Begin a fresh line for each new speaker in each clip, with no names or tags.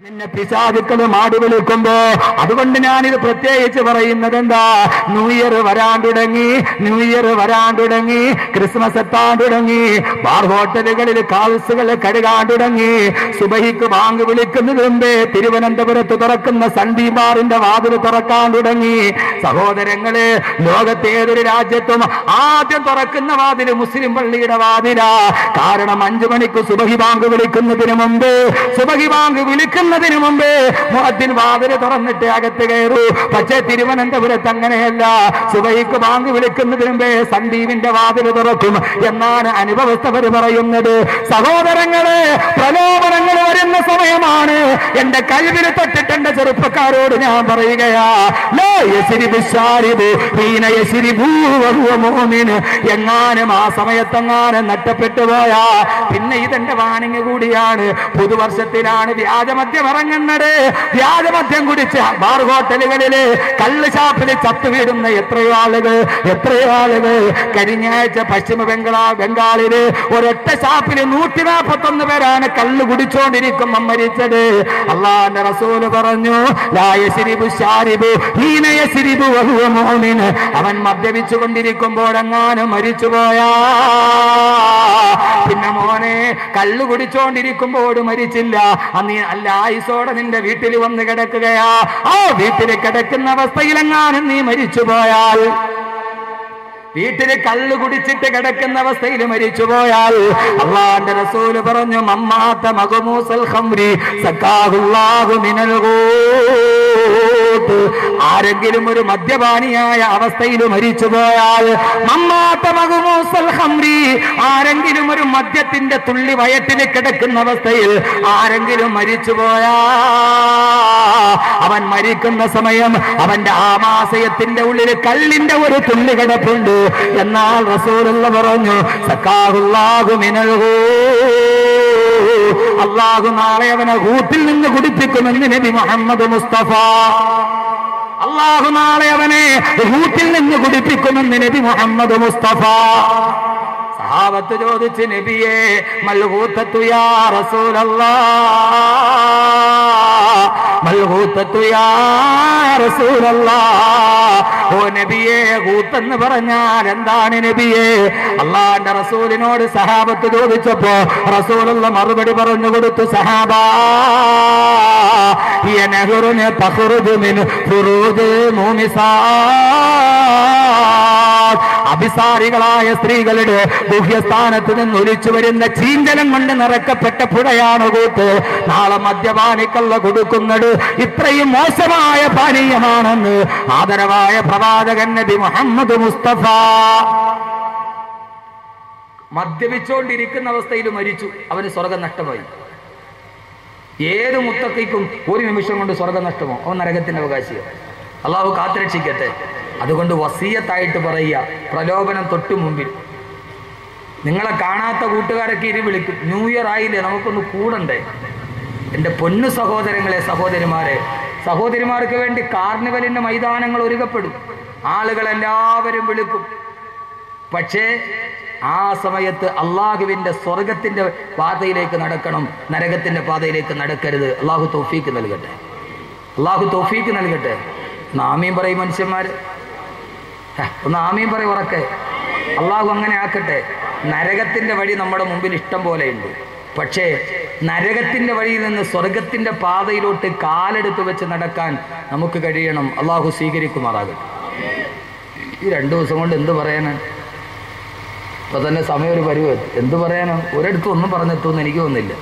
നിന്നെ പിശാചുക്കള് മാടി വിളിക്കുമ്പോ അതുകൊണ്ട് ഞാനിത് പ്രത്യേകിച്ച് പറയുന്നത് എന്താ ന്യൂ ഇയർ വരാൻ തുടങ്ങി ന്യൂ ഇയർ വരാൻ തുടങ്ങി ക്രിസ്മസ് എത്താൻ തുടങ്ങി ബാർ ഹോട്ടലുകളിൽ കാൽസുകൾ കഴുകാൻ തുടങ്ങി സുബഹിക്ക് ബാങ്ക് വിളിക്കുന്നതിന് മുമ്പേ തിരുവനന്തപുരത്ത് തുറക്കുന്ന സൺഡി ബാറിന്റെ വാതിൽ തുറക്കാൻ തുടങ്ങി സഹോദരങ്ങള് ലോകത്തെ ഏതൊരു രാജ്യത്തും ആദ്യം തുറക്കുന്ന വാതില് മുസ്ലിം പള്ളിയുടെ വാതിലാ കാരണം അഞ്ചു മണിക്ക് സുബഹി ബാങ്ക് വിളിക്കുന്നതിന് മുമ്പ് സുബഹി ബാങ്ക് വിളിക്കുന്നതിന് മുമ്പ് മുഹദ്ദിൻ വാതില് തുറന്നിട്ട് അകത്ത് കയറൂ പക്ഷേ തിരുവനന്തപുരത്ത് അങ്ങനെയല്ല സുബഹിക്ക് ബാങ്ക് വിളിക്കുന്നതിന് മുമ്പേ സന്ദീപിന്റെ വാതില് തുറക്കും എന്നാണ് അനുഭവസ്ഥവർ പറയുന്നത് സഹോദരങ്ങള് പ്രലോഭനങ്ങൾ വരുന്ന സമയമാണ് എന്റെ കഴിവിൽ തൊട്ടിട്ട് എന്റെ ചെറുപ്പക്കാരോട് ഞാൻ പറയുകയാ ലോ യസിരിബു ശാരിബു ഹീന യസിരിബു വഹുവ മുഅ്മിന്. എങ്ങാനും ആ സമയത്തെങ്ങാനും നഷ്ടപ്പെട്ടു പോയാ പിന്നെ ഇതെന്റെ വാണിങ് കൂടിയാണ് പുതുവർഷത്തിലാണ് വ്യാജമദ്യം ഇറങ്ങുന്നത് വ്യാജമദ്യം കുടിച്ച് ബാർ ഹോട്ടലുകളില് കള്ള് ഷാപ്പില് ചത്തു വീടുന്ന എത്രയോ ആളുകൾ എത്രയോ ആളുകൾ കഴിഞ്ഞ ആഴ്ച പശ്ചിമ ബംഗാ ബംഗാളില് ഒരൊറ്റ ഷാപ്പില് നൂറ്റി നാൽപ്പത്തി ഒന്ന് പേരാണ് കള്ള് കുടിച്ചോണ്ടിരിക്കുമ്പോ മരിച്ചത് അള്ളാന്റെ റസൂല് പറഞ്ഞു ലാ യസ്രിബു ശാരിബു ഹീന യസ്രിബു വഹുവ മുഅ്മിൻ. അവൻ മദ്യപിച്ചു കൊണ്ടിരിക്കുമ്പോഴെങ്ങാനും മരിച്ചുപോയാ പിന്നെ മോനെ കള്ളു കുടിച്ചോണ്ടിരിക്കുമ്പോൾ മരിച്ചില്ല അന്ന് അല്ല ആയുസോടെ നിന്റെ വീട്ടിൽ വന്ന് കിടക്കുകയാ ആ വീട്ടിൽ കിടക്കുന്ന അവസ്ഥയിലെങ്ങാനും നീ മരിച്ചുപോയാൽ വീട്ടില് കള്ളു കുടിച്ചിട്ട് കിടക്കുന്ന അവസ്ഥയിൽ മരിച്ചുപോയാൽ അള്ളാന്റെ റസൂല് പറഞ്ഞു മമ്മാത്ത മകുമൂസൽ ഖംരി സക്കാഹുല്ലാഹു മിനൽ ഖൂത്ത്. ആരെങ്കിലും ഒരു മദ്യപാനിയായ അവസ്ഥയിൽ മരിച്ചുപോയാൽ മമ്മാത്ത മകുമൂസൽ ഖംരി ആരെങ്കിലും ഒരു മദ്യത്തിന്റെ തുള്ളി വയറ്റിൽ കിടക്കുന്ന അവസ്ഥയിൽ ആരെങ്കിലും മരിച്ചുപോയാ അവൻ മരിക്കുന്ന സമയം അവന്റെ ആമാശയത്തിന്റെ ഉള്ളിൽ കല്ലിന്റെ ഒരു തുള്ളി കിടപ്പുണ്ട് എന്നാൽ റസൂലുള്ള പറഞ്ഞു സക്കാഹുല്ലാഹു മിനൽ അള്ളാഹു നാളെ അവനെ കൂട്ടിൽ നിന്ന് കുടിപ്പിക്കുമെന്ന് നബി മുഹമ്മദ് മുസ്തഫ അള്ളാഹു നാളെ അവനെ കൂട്ടിൽ നിന്ന് കുടിപ്പിക്കുമെന്ന് നബി മുഹമ്മദ് മുസ്തഫ സഹാബത്ത് ചോദിച്ച് നബിയെ മൽഹൂത്തത്തു യാ റസൂലല്ലാ മൽഹൂത്തത്തു യാ റസൂലല്ലാ ഓ നബിയെ ഹൂത്തെന്ന് പറഞ്ഞാൽ എന്താണ് നബിയെ അള്ളാന്റെ റസൂലിനോട് സഹാബത്ത് ചോദിച്ചപ്പോ റസൂലുള്ള മറുപടി പറഞ്ഞു കൊടുത്തു സഹാബാ هي نهر تخرج من فروج مومسات അഭിസാരികളായ സ്ത്രീകളുടെ ഗുഹ്യസ്ഥാനത്ത് നിന്ന് ഒലിച്ചു വരുന്ന ചീന്തനം കൊണ്ട് നിറക്കപ്പെട്ട പുഴയാണ് കൂത്ത് നാളെ മദ്യപാനിക്കള്ള കൊടുക്കുന്നത് ഇത്രയും മോശമായ പാനീയമാണെന്ന് ആദരവായ പ്രവാചകൻ നബി മുഹമ്മദ് മുസ്തഫ മദ്യപിച്ചുകൊണ്ടിരിക്കുന്ന അവസ്ഥയിൽ മരിച്ചു അവന് സ്വർഗം നഷ്ടമായി ഏത് മുത്തക്കൈക്കും ഒരു നിമിഷം കൊണ്ട് സ്വർഗം നഷ്ടമോ അവൻ നരകത്തിന്റെ അവകാശിയോ അള്ളാഹു കാത്തുരക്ഷിക്കട്ടെ അതുകൊണ്ട് വസീയത്തായിട്ട് പറയുക പ്രലോഭനം തൊട്ടു മുമ്പിൽ നിങ്ങളെ കാണാത്ത കൂട്ടുകാരൊക്കെ ഇരി വിളിക്കും ന്യൂ ഇയർ ആയില്ലേ നമുക്കൊന്ന് കൂടണ്ടേ എൻ്റെ പൊന്നു സഹോദരങ്ങളെ സഹോദരിമാരെ സഹോദരിമാർക്ക് വേണ്ടി കാർണിവലിന്റെ മൈതാനങ്ങൾ ഒരുക്കപ്പെടും ആളുകളെല്ലാവരും വിളിക്കും പക്ഷേ ആ സമയത്ത് അള്ളാഹുവിന്റെ സ്വർഗത്തിന്റെ പാതയിലേക്ക് നടക്കണം നരകത്തിന്റെ പാതയിലേക്ക് നടക്കരുത് അള്ളാഹു തോഫീക്ക് നൽകട്ടെ അള്ളാഹു തോഫീക്ക് നൽകട്ടെ ഒന്ന് ആമീൻ പറയും മനുഷ്യന്മാര് ഹ, ഒന്ന് ആമീൻ പറയും ഉറക്കെ അള്ളാഹു അങ്ങനെ ആക്കട്ടെ നരകത്തിന്റെ വഴി നമ്മുടെ മുമ്പിൽ ഇഷ്ടം പോലെയുണ്ട് പക്ഷേ നരകത്തിന്റെ വഴിയിൽ നിന്ന് സ്വർഗത്തിന്റെ പാതയിലോട്ട് കാലെടുത്ത് വെച്ച് നടക്കാൻ നമുക്ക് കഴിയണം അള്ളാഹു സ്വീകരിക്കുമാറാകട്ടെ ഈ രണ്ടു ദിവസം കൊണ്ട് എന്ത് പറയാനാണ് ഇപ്പൊ തന്നെ സമയം ഒരു പരിവ് എന്ത് പറയാനോ ഒരിടത്തും ഒന്നും പറഞ്ഞെത്തുമെന്ന് എനിക്ക് തോന്നുന്നില്ല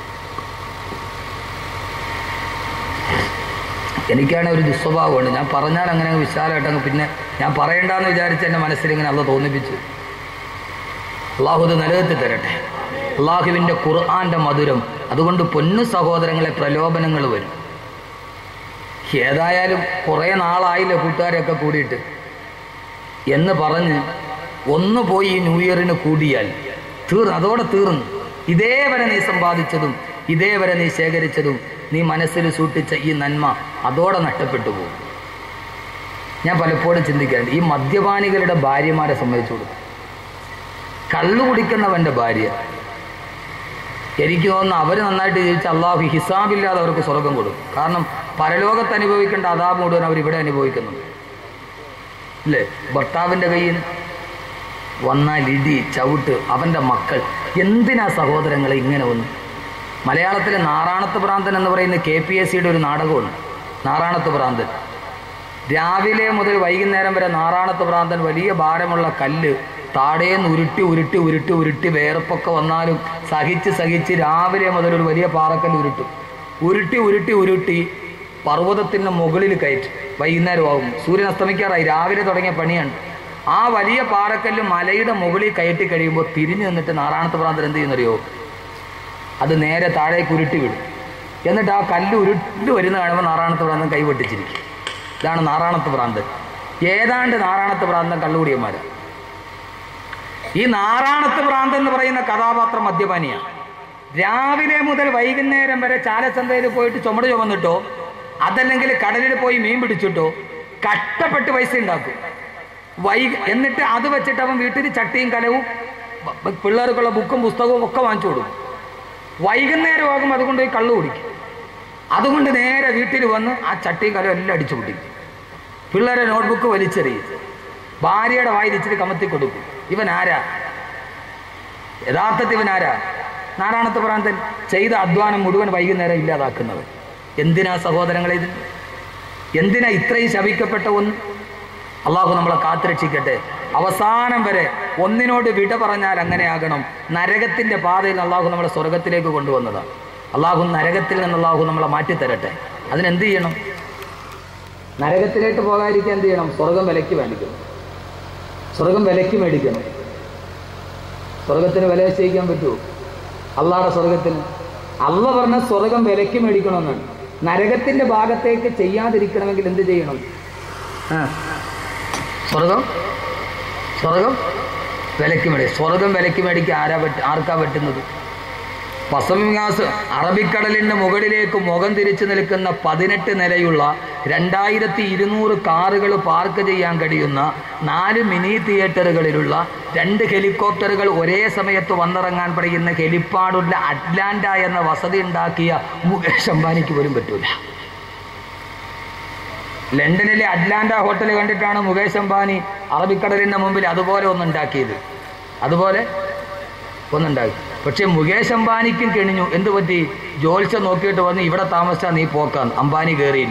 എനിക്കാണ് ഒരു ദുസ്വഭാവമുണ്ട് ഞാൻ പറഞ്ഞാൽ അങ്ങനെ അങ്ങ് വിശാലമായിട്ട് അങ്ങ് പിന്നെ ഞാൻ പറയണ്ടെന്ന് വിചാരിച്ച് എൻ്റെ മനസ്സിൽ ഇങ്ങനെ അല്ല തോന്നിപ്പിച്ചു അള്ളാഹു ഇത് നിലനിർത്തി തരട്ടെ അള്ളാഹുവിൻ്റെ ഖുർആന്റെ മധുരം അതുകൊണ്ട് പൊന്നു സഹോദരങ്ങളെ പ്രലോഭനങ്ങൾ വരും ഏതായാലും കുറേ നാളായില്ലേ കൂട്ടുകാരൊക്കെ കൂടിയിട്ട് എന്ന് പറഞ്ഞ് ഒന്ന് പോയി ഈ ന്യൂ ഇയറിന് കൂടിയാൽ തീർന്നു അതോടെ തീർന്നു ഇതേവരെ നീ സമ്പാദിച്ചതും ഇതേവരെ നീ ശേഖരിച്ചതും നീ മനസ്സിൽ സൂക്ഷിച്ച ഈ നന്മ അതോടെ നഷ്ടപ്പെട്ടു പോകും ഞാൻ പലപ്പോഴും ചിന്തിക്കാറുണ്ട് ഈ മദ്യപാനികളുടെ ഭാര്യമാരെ സംബന്ധിച്ചു കൊടുക്കും കള്ളു കുടിക്കുന്നവന്റെ ഭാര്യ
എനിക്ക് തോന്നുന്നു അവർ നന്നായിട്ട് ജീവിച്ച അള്ളാഹു ഹിസാബില്ലാതെ അവർക്ക് സ്വർഗം കൊടുക്കും കാരണം പരലോകത്ത് അനുഭവിക്കേണ്ട അതാപ് മുഴുവൻ അവർ ഇവിടെ അനുഭവിക്കുന്നുണ്ട് അല്ലേ ഭർത്താവിൻ്റെ കയ്യിൽ വന്നാൽ ഇടി ചവിട്ട് അവൻ്റെ മക്കൾ എന്തിനാ സഹോദരങ്ങളെ ഇങ്ങനെ വന്നു മലയാളത്തിലെ നാറാണത്ത് ഭ്രാന്തൻ എന്ന് പറയുന്ന കെ പി എസ് സിയുടെ ഒരു നാടകമുണ്ട് നാറാണത്ത് ഭ്രാന്തൻ രാവിലെ മുതൽ വൈകുന്നേരം വരെ നാറാണത്ത് ഭ്രാന്തൻ വലിയ ഭാരമുള്ള കല്ല് താടേന്ന് ഉരുട്ടി ഉരുട്ടി ഉരുട്ടി ഉരുട്ടി വേർപ്പൊക്കെ വന്നാലും സഹിച്ച് സഹിച്ച് രാവിലെ മുതൽ ഒരു വലിയ പാറക്കല്ല് ഉരുട്ടും ഉരുട്ടി ഉരുട്ടി ഉരുട്ടി പർവ്വതത്തിൻ്റെ മുകളിൽ കയറ്റും വൈകുന്നേരമാകും സൂര്യൻ അസ്തമിക്കാറായി രാവിലെ തുടങ്ങിയ പണിയാണ് ആ വലിയ പാറക്കല്ല് മലയുടെ മുകളിൽ കയറ്റി കഴിയുമ്പോൾ തിരിഞ്ഞു നിന്നിട്ട് നാറാണത്ത് ഭ്രാന്തൻ എന്ത് ചെയ്യുന്നറിയോ അത് നേരെ താഴേക്ക് ഉരുട്ടി വിടും എന്നിട്ട് ആ കല്ല് ഉരുട്ടി വരുന്ന കാണുമ്പോൾ നാറാണത്ത് ഭ്രാന്തൻ കൈവെട്ടിച്ചിരിക്കും ഇതാണ് നാറാണത്ത് ഭ്രാന്തൻ ഏതാണ്ട് നാറാണത്ത് ഭ്രാന്തൻ കള്ളുകൂടിയന്മാരാണ് ഈ നാറാണത്ത് ഭ്രാന്തൻ എന്ന് പറയുന്ന കഥാപാത്രം മദ്യപാനിയാണ് രാവിലെ മുതൽ വൈകുന്നേരം വരെ ചാലച്ചന്തയിൽ പോയിട്ട് ചുമട് ചുമന്നിട്ടോ അതല്ലെങ്കിൽ കടലിൽ പോയി മീൻ പിടിച്ചിട്ടോ കഷ്ടപ്പെട്ട് പൈസ ഉണ്ടാക്കും വൈ എന്നിട്ട് അത് വെച്ചിട്ട് അവൻ വീട്ടിൽ ചട്ടിയും കലവും ബ- ബ- പിള്ളേർക്കുള്ള ബുക്കും പുസ്തകവും ഒക്കെ വാങ്ങിച്ചു കൊടുക്കും വൈകുന്നേരമാകും അതുകൊണ്ട് പോയി കള്ളു കുടിക്കും അതുകൊണ്ട് നേരെ വീട്ടിൽ വന്ന് ആ ചട്ടിയും കലവും എല്ലാം അടിച്ചു പൊട്ടിക്കും പിള്ളേരെ നോട്ട്ബുക്ക് വലിച്ചെറിയും ഭാര്യയുടെ വായിൽ ഇച്ചിരി കമത്തി കൊടുക്കും ഇവൻ ആരാ യഥാർത്ഥത്തിൽ ഇവൻ ആരാ നാരായണത്ത് പ്രാന്തൻ ചെയ്ത അധ്വാനം മുഴുവൻ വൈകുന്നേരം ഇല്ലാതാക്കുന്നവൻ എന്തിനാ സഹോദരങ്ങളെ ഇത് എന്തിനാ ഇത്രയും ശപിക്കപ്പെട്ട ഒന്ന് അള്ളാഹു നമ്മളെ കാത്തുരക്ഷിക്കട്ടെ അവസാനം വരെ ഒന്നിനോട് വിട പറഞ്ഞാൽ അങ്ങനെയാകണം നരകത്തിന്റെ പാതയിൽ അള്ളാഹു നമ്മളെ സ്വർഗത്തിലേക്ക് കൊണ്ടുവന്നതാണ് അള്ളാഹു നരകത്തിൽ നിന്ന് അള്ളാഹു നമ്മളെ മാറ്റിത്തരട്ടെ അതിനെന്ത് ചെയ്യണം നരകത്തിലേക്ക് പോകാതിരിക്കാൻ എന്ത് ചെയ്യണം സ്വർഗം വിലയ്ക്ക് മേടിക്കണം സ്വർഗം വിലയ്ക്ക് മേടിക്കണം സ്വർഗത്തിന് വില നിശ്ചയിക്കാൻ പറ്റുമോ അള്ളാടെ സ്വർഗത്തിന് അള്ള പറഞ്ഞ സ്വർഗം വിലയ്ക്ക് മേടിക്കണമെന്നാണ് നരകത്തിന്റെ ഭാഗത്തേക്ക് ചെയ്യാതിരിക്കണമെങ്കിൽ എന്ത് ചെയ്യണം ആ സ്വർഗം സ്വർഗം വിലയ്ക്ക് മേടി സ്വർഗം വിലയ്ക്ക് മേടിക്കാൻ ആരാ പറ്റ ആർക്കാ പറ്റുന്നത് പസമികാസ് അറബിക്കടലിന്റെ മുകളിലേക്ക് മുഖം തിരിച്ചു നിൽക്കുന്ന പതിനെട്ട് നിലയുള്ള രണ്ടായിരത്തി ഇരുന്നൂറ് കാറുകൾ പാർക്ക് ചെയ്യാൻ കഴിയുന്ന നാല് മിനി തിയേറ്ററുകളിലുള്ള രണ്ട് ഹെലികോപ്റ്ററുകൾ ഒരേ സമയത്ത് വന്നിറങ്ങാൻ കഴിയുന്ന ഹെലിപ്പാടുള്ള അറ്റ്ലാന്റ എന്ന വസതി ഉണ്ടാക്കിയ മുകേഷ് അംബാനിക്ക് പോലും പറ്റൂല ലണ്ടനിലെ അറ്റ്ലാന്റ ഹോട്ടൽ കണ്ടിട്ടാണ് മുകേഷ് അംബാനി അറബിക്കടലിന്റെ മുമ്പിൽ അതുപോലെ ഒന്നുണ്ടാക്കിയത് അതുപോലെ ഒന്നുണ്ടാക്കി പക്ഷെ മുകേഷ് അംബാനിക്കും കെണിഞ്ഞു എന്ത് പറ്റി ജോത്സ്യ നോക്കിയിട്ട് വന്ന് ഇവിടെ താമസിച്ചാൽ നീ പോക്കാൻ അംബാനി കയറിയില്ല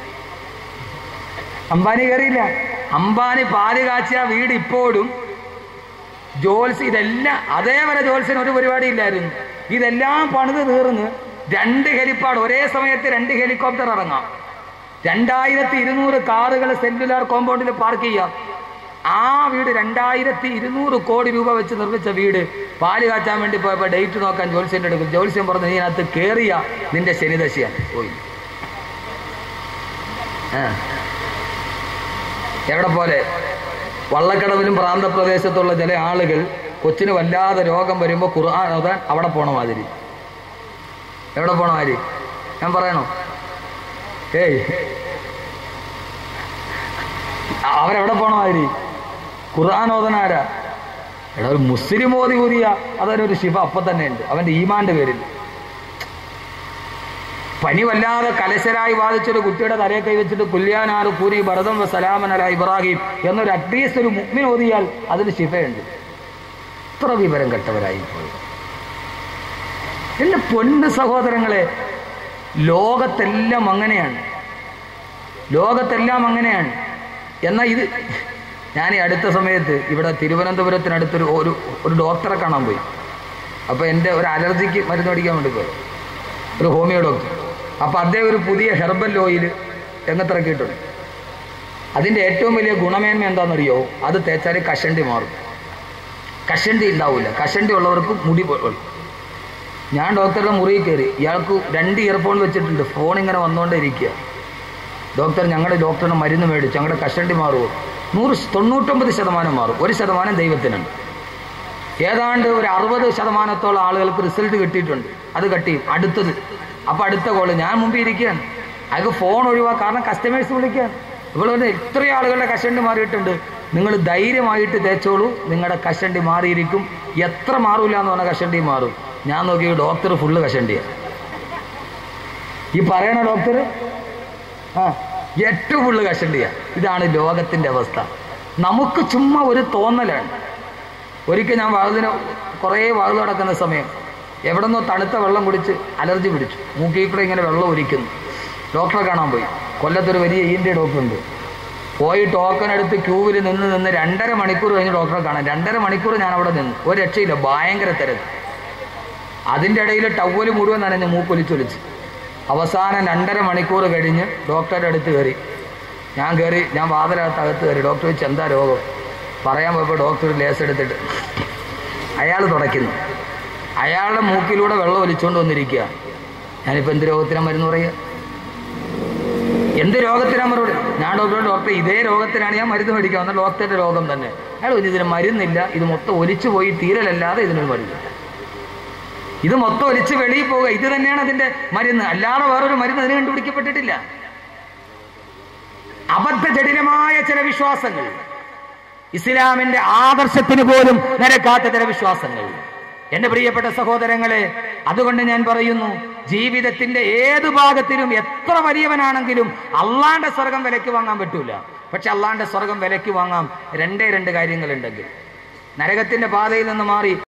അംബാനി കയറിയില്ല അംബാനി പാല് കാച്ചിയ വീട് ഇപ്പോഴും ജോൽസ് ഇതെല്ലാം അതേവരെ ജോൽസിന് ഒരു പരിപാടി ഇല്ലായിരുന്നു ഇതെല്ലാം പണിത് തീർന്ന് രണ്ട് ഹെലിപ്പാഡ് ഒരേ സമയത്ത് രണ്ട് ഹെലികോപ്റ്റർ ഇറങ്ങാം രണ്ടായിരത്തി ഇരുന്നൂറ് കാറുകൾ സെല്ലുലാർ കോമ്പൗണ്ടിൽ പാർക്ക് ചെയ്യാം ആ വീട് രണ്ടായിരത്തി ഇരുന്നൂറ് കോടി രൂപ വെച്ച് നിർമ്മിച്ച വീട് പാല് കാച്ചാൻ വേണ്ടി പോയപ്പോൾ ഡേറ്റ് നോക്കാൻ ജോത്സ്യൻ്റെ അടുക്കും ജോത്സ്യം പറഞ്ഞു നീ അതിനകത്ത് കയറിയ നിന്റെ ശനിദശയാണ് പോയി ആ എവിടെ പോലെ വള്ളക്കടവിലും പ്രാന്തപ്രദേശത്തുള്ള ചില ആളുകൾ കൊച്ചിന് വല്ലാതെ രോഗം വരുമ്പോൾ ഖുർആൻ ഓതാൻ അവിടെ പോണ മാതിരി എവിടെ പോണ മാതിരി ഞാൻ പറയണോ ഏയ് അ- അവരെവിടെ പോണ മാതിരി ഖുർആൻ ഓതന ആരാ എടാ ഒരു മുസ്ലിം ഓതി ഊതിയ അതൊരു ശിവ അപ്പം തന്നെ ഉണ്ട് അവന്റെ ഈമാന്റെ പേരിൽ പനി വല്ലാതെ കലശരായി ബാധിച്ചൊരു കുട്ടിയുടെ തലയെ കൈവച്ചിട്ട് കുല്യാനാറ് കൂരി ഭരതം വ സലാമനല ഇബ്രാഹിം എന്നൊരു അറ്റ്ലീസ്റ്റ് ഒരു മുഗ്മിൻ ഓതിയാൽ അതിന് ശിഫയുണ്ട് ഇത്ര വിവരം കെട്ടവരായി പോയി എന്റെ പൊന്ന് സഹോദരങ്ങളെ ലോകത്തെല്ലാം അങ്ങനെയാണ് ലോകത്തെല്ലാം അങ്ങനെയാണ് എന്നാൽ ഇത് ഞാൻ ഈ അടുത്ത സമയത്ത് ഇവിടെ തിരുവനന്തപുരത്തിനടുത്തൊരു ഒരു ഒരു ഡോക്ടറെ കാണാൻ പോയി അപ്പോൾ എൻ്റെ ഒരു അലർജിക്ക് മരുന്ന് മേടിക്കാൻ വേണ്ടി പോയി ഒരു ഹോമിയോ ഡോക്ടർ അപ്പോൾ അദ്ദേഹം ഒരു പുതിയ ഹെർബൽ ഓയിൽ രംഗത്തിറക്കിയിട്ടുണ്ട് അതിൻ്റെ ഏറ്റവും വലിയ ഗുണമേന്മ എന്താണെന്നറിയോ അത് തേച്ചാൽ കഷണ്ടി മാറും കഷണ്ടി ഉണ്ടാവില്ല കഷണ്ടി ഉള്ളവർക്ക് മുടി പൊ- ഞാൻ ഡോക്ടറുടെ മുറിയിൽ കയറി ഇയാൾക്ക് രണ്ട് ഇയർഫോൺ വെച്ചിട്ടുണ്ട് ഫോൺ ഇങ്ങനെ വന്നുകൊണ്ടേ ഇരിക്കുക ഡോക്ടർ ഞങ്ങളുടെ ഡോക്ടറിന് മരുന്ന് മേടിച്ചു ഞങ്ങളുടെ കഷണ്ടി മാറുമോ നൂറ് ശ- തൊണ്ണൂറ്റൊമ്പത് ശതമാനം മാറും ഒരു ശതമാനം ദൈവത്തിനാണ് ഏതാണ്ട് ഒരു അറുപത് ശതമാനത്തോളം ആളുകൾക്ക് റിസൾട്ട് കിട്ടിയിട്ടുണ്ട് അത് കട്ടിയും അടുത്തത് അപ്പം അടുത്ത കോള് ഞാൻ മുമ്പിൽ ഇരിക്കുകയാണ് അയാൾക്ക് ഫോൺ ഒഴിവാ കാരണം കസ്റ്റമേഴ്സ് വിളിക്കുകയാണ് ഇവിടെ വന്ന് ഇത്രയും ആളുകളുടെ കഷണ്ടി മാറിയിട്ടുണ്ട് നിങ്ങൾ ധൈര്യമായിട്ട് തേച്ചോളൂ നിങ്ങളുടെ കഷണ്ടി മാറിയിരിക്കും എത്ര മാറൂല എന്ന് പറഞ്ഞാൽ കഷണ്ടി മാറും ഞാൻ നോക്കി ഡോക്ടർ ഫുള്ള് കഷണ്ടിയ ഈ പറയണ ഡോക്ടർ ആ ഏറ്റവും ഫുള്ള് കഷണ്ടിയ ഇതാണ് ലോകത്തിന്റെ അവസ്ഥ നമുക്ക് ചുമ്മാ ഒരു തോന്നലാണ് ഒരിക്കൽ ഞാൻ വാതിന് കുറേ വാതിൽ നടക്കുന്ന സമയം എവിടെ നിന്നോ തണുത്ത വെള്ളം കുടിച്ച് അലർജി പിടിച്ചു മൂക്കിൽ കൂടെ ഇങ്ങനെ വെള്ളം ഒലിക്കുന്നു ഡോക്ടറെ കാണാൻ പോയി കൊല്ലത്തൊരു വലിയ ഇ ഡോക്ടർ ഉണ്ട് പോയി ടോക്കൺ എടുത്ത് ക്യൂവിൽ നിന്ന് നിന്ന് രണ്ടര മണിക്കൂർ കഴിഞ്ഞ് ഡോക്ടറെ കാണാൻ രണ്ടര മണിക്കൂർ ഞാൻ അവിടെ നിന്ന് ഒരു രക്ഷയില്ല ഭയങ്കര തിരക്ക് അതിൻ്റെ ഇടയിൽ ടവല് മുഴുവൻ നനഞ്ഞ് മൂക്കൊലിച്ചൊലിച്ച് അവസാനം രണ്ടര മണിക്കൂർ കഴിഞ്ഞ് ഡോക്ടറുടെ അടുത്ത് കയറി ഞാൻ കയറി ഞാൻ വാതിലകത്ത് അകത്ത് കയറി ഡോക്ടർ ചോദിച്ചു എന്താ രോഗം പറയാൻ പോയപ്പോൾ ഡോക്ടർ ഒരു ലേസ് എടുത്തിട്ട് അയാൾ തുടയ്ക്കുന്നു അയാളുടെ മൂക്കിലൂടെ വെള്ളം ഒലിച്ചുകൊണ്ട് വന്നിരിക്കുക ഞാനിപ്പോൾ എന്ത് രോഗത്തിനാ മരുന്ന് പറയുക എന്ത് രോഗത്തിനാ മറുപടി ഞാൻ ഡോക്ടറോട് ഡോക്ടർ ഇതേ രോഗത്തിനാണ് ഞാൻ മരുന്ന് മേടിക്കുക എന്നാൽ ഡോക്ടറുടെ രോഗം തന്നെ അയാൾ പറഞ്ഞു, ഇതിന് മരുന്നില്ല ഇത് മൊത്തം ഒലിച്ചു പോയി തീരലല്ലാതെ ഇതിനൊരു മരുന്നില്ല ഇത് മൊത്തം ഒലിച്ച് വെളിയിൽ പോവുക ഇത് തന്നെയാണ് അതിന്റെ മരുന്ന് അല്ലാതെ വേറൊരു മരുന്ന് അതിന് കണ്ടുപിടിക്കപ്പെട്ടിട്ടില്ല അബദ്ധ ജടിലമായ ചില വിശ്വാസങ്ങൾ ഇസ്ലാമിന്റെ ആദർശത്തിന് പോലും നിരക്കാത്ത ചില വിശ്വാസങ്ങൾ എന്റെ പ്രിയപ്പെട്ട സഹോദരങ്ങളെ അതുകൊണ്ട് ഞാൻ പറയുന്നു ജീവിതത്തിന്റെ ഏത് ഭാഗത്തിലും എത്ര വലിയവനാണെങ്കിലും അള്ളാന്റെ സ്വർഗം വിലയ്ക്ക് വാങ്ങാൻ പറ്റൂല പക്ഷെ അള്ളാന്റെ സ്വർഗം വിലയ്ക്ക് വാങ്ങാം രണ്ടേ രണ്ട് കാര്യങ്ങളുണ്ടെങ്കിൽ നരകത്തിന്റെ പാതയിൽ നിന്ന് മാറി